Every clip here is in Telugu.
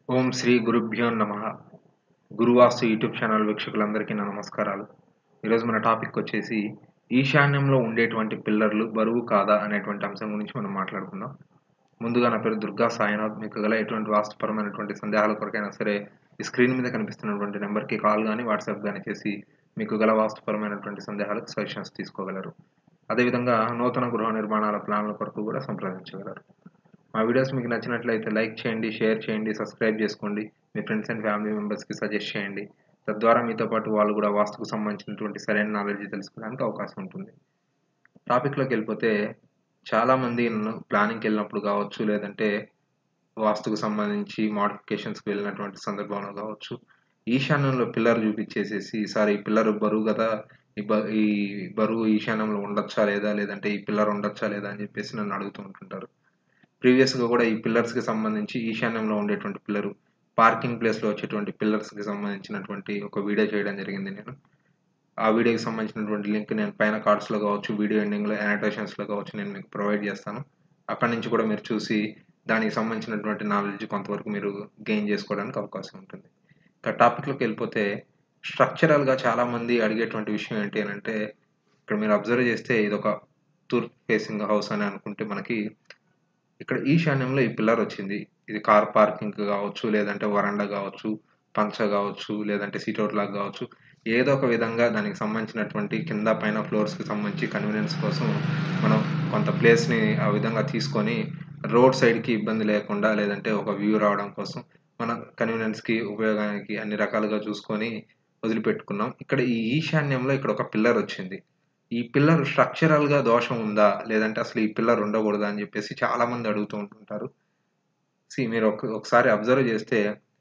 ఓం శ్రీ గురుభ్యో నమ గురువాస్తు యూట్యూబ్ ఛానల్ వీక్షకులందరికీ నా నమస్కారాలు ఈరోజు మన టాపిక్ వచ్చేసి ఈశాన్యంలో ఉండేటువంటి పిల్లర్లు బరువు కాదా అనేటువంటి అంశం గురించి మనం మాట్లాడుకుందాం ముందుగా నా పేరు దుర్గా సాయినాథ్ మీకు గల ఎటువంటి వాస్తుపరమైనటువంటి సందేహాల కొరకైనా సరే ఈ స్క్రీన్ మీద కనిపిస్తున్నటువంటి నెంబర్కి కాల్ కానీ వాట్సాప్ కానీ చేసి మీకు గల వాస్తుపరమైనటువంటి సందేహాలకు సజెషన్స్ తీసుకోగలరు అదేవిధంగా నూతన గృహ నిర్మాణాల ప్లాన్ల కొరకు కూడా సంప్రదించగలరు మా వీడియోస్ మీకు నచ్చినట్లయితే లైక్ చేయండి షేర్ చేయండి సబ్స్క్రైబ్ చేసుకోండి మీ ఫ్రెండ్స్ అండ్ ఫ్యామిలీ మెంబర్స్కి సజెస్ట్ చేయండి తద్వారా మీతో పాటు వాళ్ళు కూడా వాస్తుకు సంబంధించినటువంటి సరైన నాలెడ్జ్ తెలుసుకోవడానికి అవకాశం ఉంటుంది టాపిక్లోకి వెళ్ళిపోతే చాలామంది నన్ను ప్లానింగ్కి వెళ్ళినప్పుడు కావచ్చు లేదంటే వాస్తుకు సంబంధించి మోడిఫికేషన్స్కి వెళ్ళినటువంటి సందర్భంలో కావచ్చు ఈశాన్యంలో పిల్లర్ చూపించేసేసి ఈసారి ఈ పిల్లర్ బరువు కదా ఈ బ ఈ బరువు ఈశాన్యంలో ఉండొచ్చా లేదా లేదంటే ఈ పిల్లర్ ఉండొచ్చా లేదా అని చెప్పేసి నన్ను అడుగుతూ ఉంటుంటారు ప్రీవియస్గా కూడా ఈ పిల్లర్స్కి సంబంధించి ఈశాన్యంలో ఉండేటువంటి పిల్లరు పార్కింగ్ ప్లేస్లో వచ్చేటువంటి పిల్లర్స్కి సంబంధించినటువంటి ఒక వీడియో చేయడం జరిగింది నేను ఆ వీడియోకి సంబంధించినటువంటి లింక్ నేను పైన కార్డ్స్లో కావచ్చు వీడియో ఎండింగ్లో యానిటేషన్స్లో కావచ్చు నేను మీకు ప్రొవైడ్ చేస్తాను అక్కడి నుంచి కూడా మీరు చూసి దానికి సంబంధించినటువంటి నాలెడ్జ్ కొంతవరకు మీరు గెయిన్ చేసుకోవడానికి అవకాశం ఉంటుంది ఇక టాపిక్లోకి వెళ్ళిపోతే స్ట్రక్చరల్గా చాలామంది అడిగేటువంటి విషయం ఏంటి అని అంటే ఇక్కడ మీరు అబ్జర్వ్ చేస్తే ఇది ఒక తూర్పు ఫేసింగ్ హౌస్ అని అనుకుంటే మనకి ఇక్కడ ఈశాన్యంలో ఈ పిల్లర్ వచ్చింది ఇది కార్ పార్కింగ్ కావచ్చు లేదంటే వరండా కావచ్చు పంచ కావచ్చు లేదంటే సీటౌట్ లాగా కావచ్చు ఏదో ఒక విధంగా దానికి సంబంధించినటువంటి కింద పైన ఫ్లోర్స్కి సంబంధించి కన్వీనియన్స్ కోసం మనం కొంత ప్లేస్ని ఆ విధంగా తీసుకొని రోడ్ సైడ్కి ఇబ్బంది లేకుండా లేదంటే ఒక వ్యూ రావడం కోసం మన కన్వీనియన్స్కి ఉపయోగానికి అన్ని రకాలుగా చూసుకొని వదిలిపెట్టుకున్నాం ఇక్కడ ఈ ఈశాన్యంలో ఇక్కడ ఒక పిల్లర్ వచ్చింది ఈ పిల్లర్ స్ట్రక్చరల్గా దోషం ఉందా లేదంటే అసలు ఈ పిల్లర్ ఉండకూడదా అని చెప్పేసి చాలామంది అడుగుతూ ఉంటుంటారు సి మీరు ఒక ఒకసారి అబ్జర్వ్ చేస్తే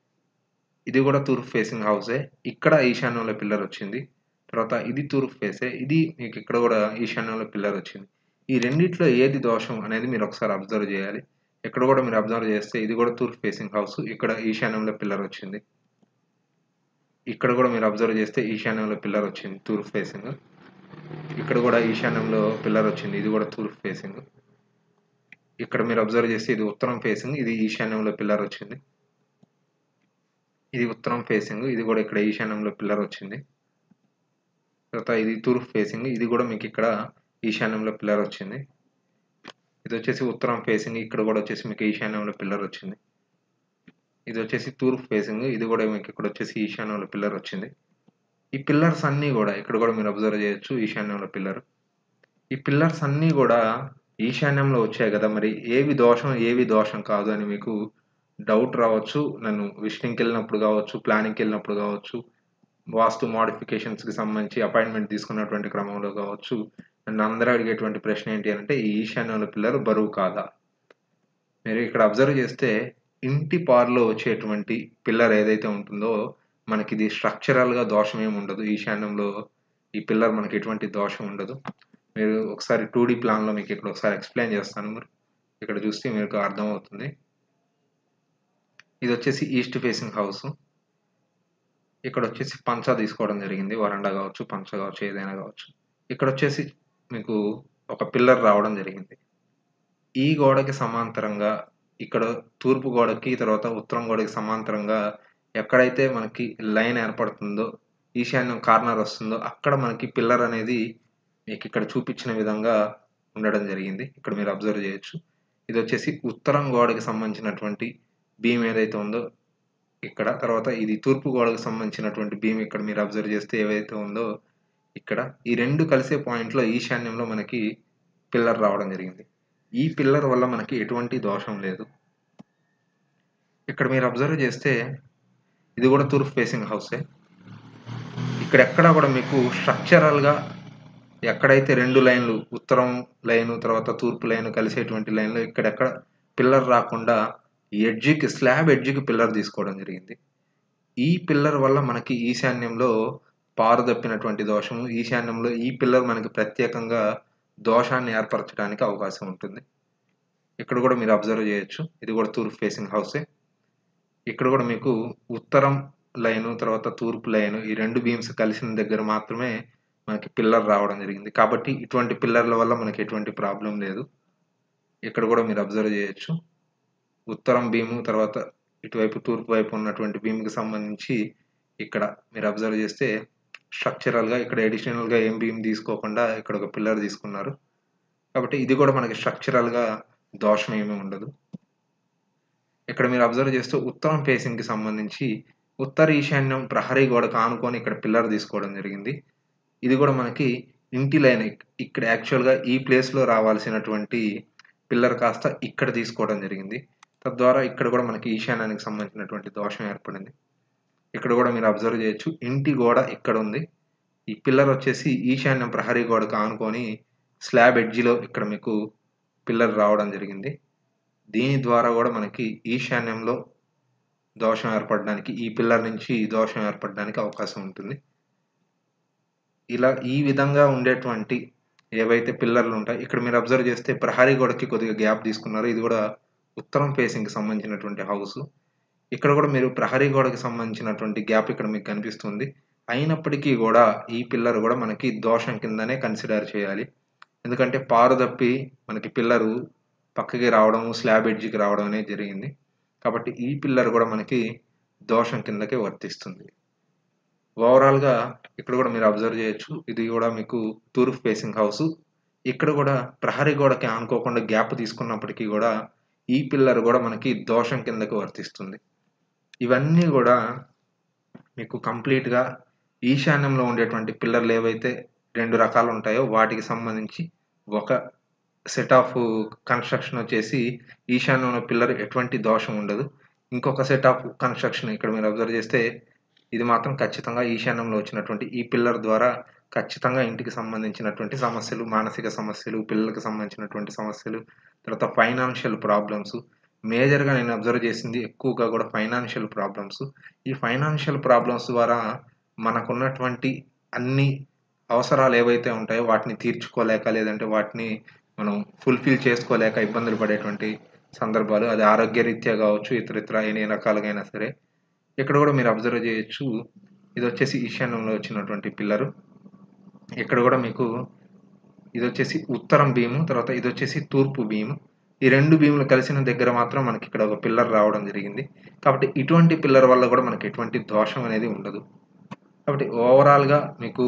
ఇది కూడా తూర్పు ఫేసింగ్ హౌసే ఇక్కడ ఈశాన్యంలో పిల్లర్ వచ్చింది తర్వాత ఇది తూర్పు ఫేసే ఇది మీకు ఇక్కడ కూడా ఈశాన్యంలో పిల్లర్ వచ్చింది ఈ రెండిట్లో ఏది దోషం అనేది మీరు ఒకసారి అబ్జర్వ్ చేయాలి ఇక్కడ కూడా మీరు అబ్జర్వ్ చేస్తే ఇది కూడా తూర్పు ఫేసింగ్ హౌస్ ఇక్కడ ఈశాన్యంలో పిల్లర్ వచ్చింది ఇక్కడ కూడా మీరు అబ్జర్వ్ చేస్తే ఈశాన్యంలో పిల్లర్ వచ్చింది తూర్పు ఫేసింగ్ ఇక్కడ కూడా ఈశాన్యంలో పిల్లర్ వచ్చింది ఇది కూడా తూర్పు ఫేసింగ్ ఇక్కడ మీరు అబ్జర్వ్ చేస్తే ఇది ఉత్తరం ఫేసింగ్ ఇది ఈశాన్యంలో పిల్లర్ వచ్చింది ఇది ఉత్తరం ఫేసింగ్ ఇది కూడా ఇక్కడ ఈశాన్యంలో పిల్లర్ వచ్చింది తర్వాత ఇది తూర్పు ఫేసింగ్ ఇది కూడా మీకు ఇక్కడ ఈశాన్యంలో పిల్లర్ వచ్చింది ఇది వచ్చేసి ఉత్తరం ఫేసింగ్ ఇక్కడ కూడా వచ్చేసి మీకు ఈశాన్యంలో పిల్లర్ వచ్చింది ఇది వచ్చేసి తూర్పు ఫేసింగ్ ఇది కూడా మీకు ఇక్కడ వచ్చేసి ఈశాన్యంలో పిల్లర్ వచ్చింది ఈ పిల్లర్స్ అన్నీ కూడా ఇక్కడ కూడా మీరు అబ్జర్వ్ చేయొచ్చు ఈశాన్యంలో పిల్లర్ ఈ పిల్లర్స్ అన్నీ కూడా ఈశాన్యంలో వచ్చాయి కదా మరి ఏవి దోషం ఏవి దోషం కాదు అని మీకు డౌట్ రావచ్చు నన్ను విజిటింగ్కి వెళ్ళినప్పుడు కావచ్చు ప్లానింగ్కి వెళ్ళినప్పుడు కావచ్చు వాస్తు మోడిఫికేషన్స్కి సంబంధించి అపాయింట్మెంట్ తీసుకున్నటువంటి క్రమంలో కావచ్చు నన్ను అందరూ అడిగేటువంటి ప్రశ్న ఏంటి అంటే ఈ ఈశాన్యంలో పిల్లర్ బరువు కాదా మీరు ఇక్కడ అబ్జర్వ్ చేస్తే ఇంటి పార్లో వచ్చేటువంటి పిల్లర్ ఏదైతే ఉంటుందో మనకి ఇది స్ట్రక్చరల్గా దోషం ఏమి ఉండదు ఈశాన్యంలో ఈ పిల్లర్ మనకి ఎటువంటి దోషం ఉండదు మీరు ఒకసారి టూ డీ ప్లాన్లో మీకు ఇక్కడ ఒకసారి ఎక్స్ప్లెయిన్ చేస్తాను మీరు ఇక్కడ చూస్తే మీకు అర్థమవుతుంది ఇది వచ్చేసి ఈస్ట్ ఫేసింగ్ హౌస్ ఇక్కడ వచ్చేసి పంచా తీసుకోవడం జరిగింది వరండా కావచ్చు పంచ కావచ్చు ఏదైనా కావచ్చు ఇక్కడ వచ్చేసి మీకు ఒక పిల్లర్ రావడం జరిగింది ఈ గోడకి సమాంతరంగా ఇక్కడ తూర్పు గోడకి తర్వాత ఉత్తరం గోడకి సమాంతరంగా ఎక్కడైతే మనకి లైన్ ఏర్పడుతుందో ఈశాన్యం కార్నర్ వస్తుందో అక్కడ మనకి పిల్లర్ అనేది మీకు ఇక్కడ చూపించిన విధంగా ఉండడం జరిగింది ఇక్కడ మీరు అబ్జర్వ్ చేయొచ్చు ఇది వచ్చేసి ఉత్తరం గోడకి సంబంధించినటువంటి బీమ్ ఏదైతే ఉందో ఇక్కడ తర్వాత ఇది తూర్పు గోడకు సంబంధించినటువంటి బీమ్ ఇక్కడ మీరు అబ్జర్వ్ చేస్తే ఏవైతే ఉందో ఇక్కడ ఈ రెండు కలిసే పాయింట్లో ఈశాన్యంలో మనకి పిల్లర్ రావడం జరిగింది ఈ పిల్లర్ వల్ల మనకి ఎటువంటి దోషం లేదు ఇక్కడ మీరు అబ్జర్వ్ చేస్తే ఇది కూడా తూర్పు ఫేసింగ్ హౌసే ఇక్కడ ఎక్కడ కూడా మీకు స్ట్రక్చరల్గా ఎక్కడైతే రెండు లైన్లు ఉత్తరం లైన్ తర్వాత తూర్పు లైన్ కలిసేటువంటి లైన్లో ఇక్కడెక్కడ పిల్లర్ రాకుండా ఎడ్జికి స్లాబ్ ఎడ్జికి పిల్లర్ తీసుకోవడం జరిగింది ఈ పిల్లర్ వల్ల మనకి ఈశాన్యంలో పారుదప్పినటువంటి దోషము ఈశాన్యంలో ఈ పిల్లర్ మనకి ప్రత్యేకంగా దోషాన్ని ఏర్పరచడానికి అవకాశం ఉంటుంది ఇక్కడ కూడా మీరు అబ్జర్వ్ చేయొచ్చు ఇది కూడా తూర్పు ఫేసింగ్ హౌసే ఇక్కడ కూడా మీకు ఉత్తరం లైను తర్వాత తూర్పు లైను ఈ రెండు బీమ్స్ కలిసిన దగ్గర మాత్రమే మనకి పిల్లర్ రావడం జరిగింది కాబట్టి ఇటువంటి పిల్లర్ల వల్ల మనకి ఎటువంటి ప్రాబ్లం లేదు ఇక్కడ కూడా మీరు అబ్జర్వ్ చేయొచ్చు ఉత్తరం బీము తర్వాత ఇటువైపు తూర్పు వైపు ఉన్నటువంటి బీమ్కి సంబంధించి ఇక్కడ మీరు అబ్జర్వ్ చేస్తే స్ట్రక్చరల్గా ఇక్కడ అడిషనల్గా ఏం బీమ్ తీసుకోకుండా ఇక్కడ ఒక పిల్లర్ తీసుకున్నారు కాబట్టి ఇది కూడా మనకి స్ట్రక్చరల్గా దోషం ఏమీ ఉండదు ఇక్కడ మీరు అబ్జర్వ్ చేస్తే ఉత్తరం ఫేసింగ్కి సంబంధించి ఉత్తర ఈశాన్యం ప్రహరీ గోడకు ఆనుకొని ఇక్కడ పిల్లర్ తీసుకోవడం జరిగింది ఇది కూడా మనకి ఇంటి లైన్ ఇక్కడ యాక్చువల్గా ఈ ప్లేస్లో రావాల్సినటువంటి పిల్లర్ కాస్త ఇక్కడ తీసుకోవడం జరిగింది తద్వారా ఇక్కడ కూడా మనకి ఈశాన్యానికి సంబంధించినటువంటి దోషం ఏర్పడింది ఇక్కడ కూడా మీరు అబ్జర్వ్ చేయొచ్చు ఇంటి గోడ ఇక్కడ ఉంది ఈ పిల్లర్ వచ్చేసి ఈశాన్యం ప్రహరీ గోడకు ఆనుకొని స్లాబ్ ఎడ్జిలో ఇక్కడ మీకు పిల్లర్ రావడం జరిగింది దీని ద్వారా కూడా మనకి ఈశాన్యంలో దోషం ఏర్పడడానికి ఈ పిల్లర్ నుంచి దోషం ఏర్పడడానికి అవకాశం ఉంటుంది ఇలా ఈ విధంగా ఉండేటువంటి ఏవైతే పిల్లర్లు ఉంటాయి ఇక్కడ మీరు అబ్జర్వ్ చేస్తే ప్రహరీ గోడకి కొద్దిగా గ్యాప్ తీసుకున్నారు ఇది కూడా ఉత్తరం ఫేసింగ్కి సంబంధించినటువంటి హౌస్ ఇక్కడ కూడా మీరు ప్రహరీ గోడకి సంబంధించినటువంటి గ్యాప్ ఇక్కడ మీకు కనిపిస్తుంది అయినప్పటికీ కూడా ఈ పిల్లర్ కూడా మనకి దోషం కిందనే కన్సిడర్ చేయాలి ఎందుకంటే పారు తప్పి మనకి పిల్లరు పక్కకి రావడం స్లాబ్ ఎడ్జికి రావడం అనేది జరిగింది కాబట్టి ఈ పిల్లర్ కూడా మనకి దోషం కిందకే వర్తిస్తుంది ఓవరాల్గా ఇక్కడ కూడా మీరు అబ్జర్వ్ చేయొచ్చు ఇది కూడా మీకు తూర్పు ఫేసింగ్ హౌస్ ఇక్కడ కూడా ప్రహరీ గోడకి ఆనుకోకుండా గ్యాప్ తీసుకున్నప్పటికీ కూడా ఈ పిల్లర్ కూడా మనకి దోషం కిందకు వర్తిస్తుంది ఇవన్నీ కూడా మీకు కంప్లీట్గా ఈశాన్యంలో ఉండేటువంటి పిల్లర్లు ఏవైతే రెండు రకాలు ఉంటాయో వాటికి సంబంధించి ఒక సెట్ ఆఫ్ కన్స్ట్రక్షన్ వచ్చేసి ఈశాన్యంలో పిల్లర్ ఎటువంటి దోషం ఉండదు ఇంకొక సెట్ ఆఫ్ కన్స్ట్రక్షన్ ఇక్కడ మీరు అబ్జర్వ్ చేస్తే ఇది మాత్రం ఖచ్చితంగా ఈశాన్యంలో వచ్చినటువంటి ఈ పిల్లర్ ద్వారా ఖచ్చితంగా ఇంటికి సంబంధించినటువంటి సమస్యలు మానసిక సమస్యలు పిల్లలకు సంబంధించినటువంటి సమస్యలు తర్వాత ఫైనాన్షియల్ ప్రాబ్లమ్స్ మేజర్గా నేను అబ్జర్వ్ చేసింది ఎక్కువగా కూడా ఫైనాన్షియల్ ప్రాబ్లమ్స్ ఈ ఫైనాన్షియల్ ప్రాబ్లమ్స్ ద్వారా మనకున్నటువంటి అన్ని అవసరాలు ఏవైతే ఉంటాయో వాటిని తీర్చుకోలేక లేదంటే వాటిని మనం ఫుల్ఫిల్ చేసుకోలేక ఇబ్బందులు పడేటువంటి సందర్భాలు అది ఆరోగ్యరీత్యా కావచ్చు ఇతర ఇతర ఎన్ని రకాలుగా అయినా సరే ఇక్కడ కూడా మీరు అబ్జర్వ్ చేయొచ్చు ఇది వచ్చేసి ఈశాన్యంలో వచ్చినటువంటి పిల్లరు ఇక్కడ కూడా మీకు ఇది వచ్చేసి ఉత్తరం భీము తర్వాత ఇది వచ్చేసి తూర్పు భీము ఈ రెండు భీములు కలిసిన దగ్గర మాత్రం మనకి ఇక్కడ ఒక పిల్లర్ రావడం జరిగింది కాబట్టి ఇటువంటి పిల్లర్ వల్ల కూడా మనకి ఎటువంటి దోషం అనేది ఉండదు కాబట్టి ఓవరాల్గా మీకు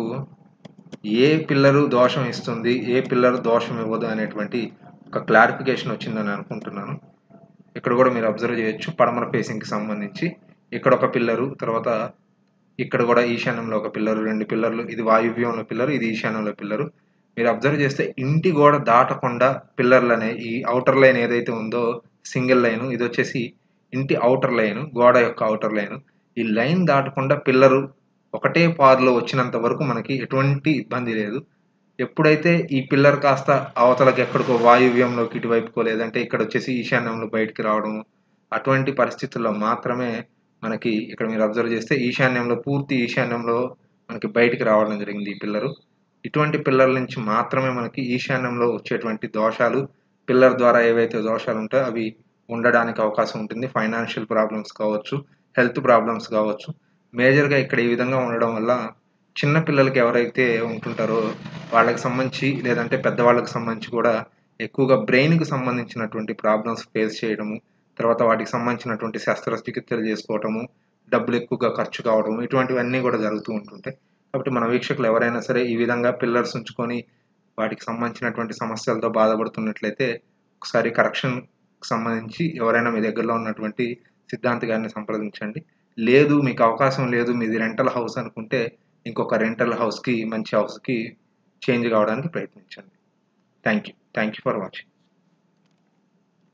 ఏ పిల్లరు దోషం ఇస్తుంది ఏ పిల్లర్ దోషం ఇవ్వదు అనేటువంటి ఒక క్లారిఫికేషన్ వచ్చిందని అనుకుంటున్నాను ఇక్కడ కూడా మీరు అబ్జర్వ్ చేయొచ్చు పడమర ఫేసింగ్కి సంబంధించి ఇక్కడ ఒక పిల్లరు తర్వాత ఇక్కడ కూడా ఈశాన్యంలో ఒక పిల్లరు రెండు పిల్లర్లు ఇది వాయువ్యంలో పిల్లరు ఇది ఈశాన్యంలో పిల్లరు మీరు అబ్జర్వ్ చేస్తే ఇంటి గోడ దాటకుండా పిల్లర్లు అనే ఈ అవుటర్ లైన్ ఏదైతే ఉందో సింగిల్ లైన్ ఇది వచ్చేసి ఇంటి అవుటర్ లైన్ గోడ యొక్క అవుటర్ లైన్ ఈ లైన్ దాటకుండా పిల్లరు ఒకటే పార్లో వచ్చినంత వరకు మనకి ఎటువంటి ఇబ్బంది లేదు ఎప్పుడైతే ఈ పిల్లర్ కాస్త అవతలకి ఎక్కడికో వాయువ్యంలోకి ఇటువైపుకో లేదంటే ఇక్కడ వచ్చేసి ఈశాన్యంలో బయటికి రావడం అటువంటి పరిస్థితుల్లో మాత్రమే మనకి ఇక్కడ మీరు అబ్జర్వ్ చేస్తే ఈశాన్యంలో పూర్తి ఈశాన్యంలో మనకి బయటికి రావడం జరిగింది ఈ పిల్లరు ఇటువంటి పిల్లర్ల నుంచి మాత్రమే మనకి ఈశాన్యంలో వచ్చేటువంటి దోషాలు పిల్లర్ ద్వారా ఏవైతే దోషాలు ఉంటాయో అవి ఉండడానికి అవకాశం ఉంటుంది ఫైనాన్షియల్ ప్రాబ్లమ్స్ కావచ్చు హెల్త్ ప్రాబ్లమ్స్ కావచ్చు మేజర్గా ఇక్కడ ఈ విధంగా ఉండడం వల్ల చిన్న పిల్లలకి ఎవరైతే ఉంటుంటారో వాళ్ళకి సంబంధించి లేదంటే పెద్దవాళ్ళకి సంబంధించి కూడా ఎక్కువగా బ్రెయిన్కి సంబంధించినటువంటి ప్రాబ్లమ్స్ ఫేస్ చేయడము తర్వాత వాటికి సంబంధించినటువంటి శస్త్రచికిత్సలు చేసుకోవటము డబ్బులు ఎక్కువగా ఖర్చు కావడం ఇటువంటివన్నీ కూడా జరుగుతూ ఉంటుంటాయి కాబట్టి మన వీక్షకులు ఎవరైనా సరే ఈ విధంగా పిల్లర్స్ ఉంచుకొని వాటికి సంబంధించినటువంటి సమస్యలతో బాధపడుతున్నట్లయితే ఒకసారి కరెక్షన్ సంబంధించి ఎవరైనా మీ దగ్గరలో ఉన్నటువంటి సిద్ధాంత్ గారిని సంప్రదించండి లేదు మీకు అవకాశం లేదు మీది రెంటల్ హౌస్ అనుకుంటే ఇంకొక రెంటల్ హౌస్కి మంచి హౌస్కి చేంజ్ కావడానికి ప్రయత్నించండి thank you thank you for watching